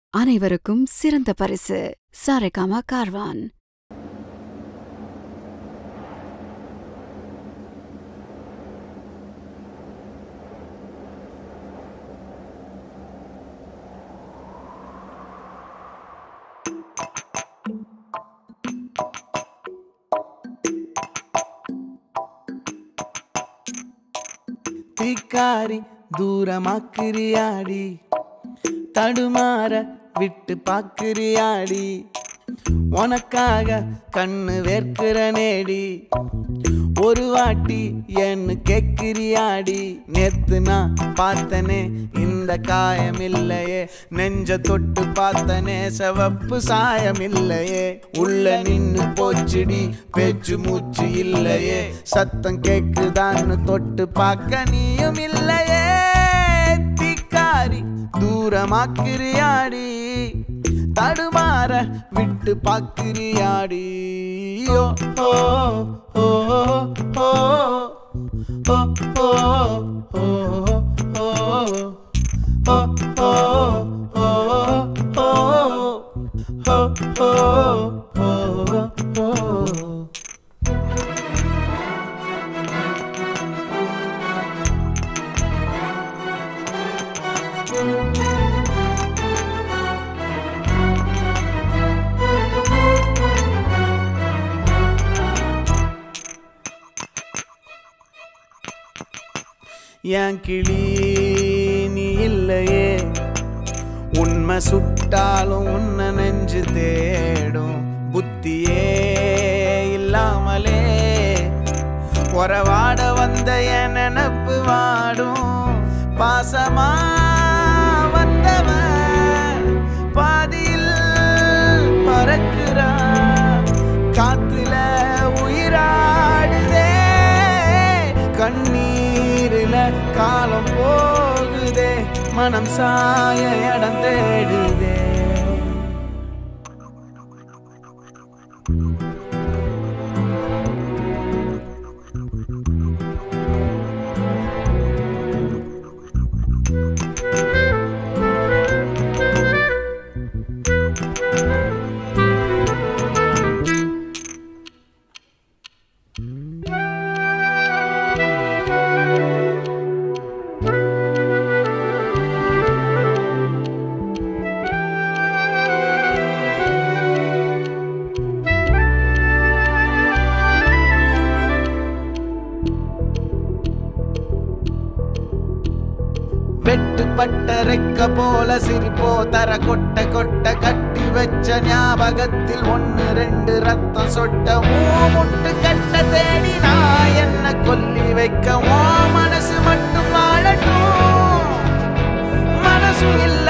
அனைவருக்கும் சிறந்த பரிசு சாரேகாமா கார்வான் தீக்காரி தூரமாக்கிறியாடி தடுமாற விட்டு பாக்குறியாடி உனக்காக கண்ணு வேர்க்கிற நேடி ஒரு வாட்டி என்ன கேக்குறியாடி நேத்து நான் பார்த்தனே இந்த காயம் இல்லையே நெஞ்ச தொட்டு பார்த்தனே சிவப்பு சாயம் இல்லையே உள்ள நின்னு போச்சுடி பேச்சு மூச்சு இல்லையே சத்தம் கேக்குதான்னு தொட்டு பார்க்க நீயும் இல்லையே தீக்காரி தூரமாக்கிறியாடி தடுமாற விட்டு பாக்கிறியாடி ஓ ஓ ஓ ஓ ஓ ஓ ஓ என் கிளி நீ இல்லையே உண்மை சுட்டாலும் உன்னை நெஞ்சு தேடும் புத்தியே இல்லாமலே உறவாட வந்த என் நினப்பு வாடும் பாசமா வந்தவன் பாதியில் பறக்குறா காத்துல உயிராடுதே கண்ணீரில காலம் போகுதே மனம் சாய இடம் தேடுதே வெட்டுப்பட்ட ரெக்க போல சிரிப்போ தர கொட்ட கொட்ட கட்டி வச்ச ஞாபகத்தில் ஒன்னு ரெண்டு ரத்தம் சொட்ட மூ முட்டு கட்ட தேடி நான் என்ன கொல்லி வைக்க ஓ மனசு மட்டும் வாழட்டும் மனசு இல்ல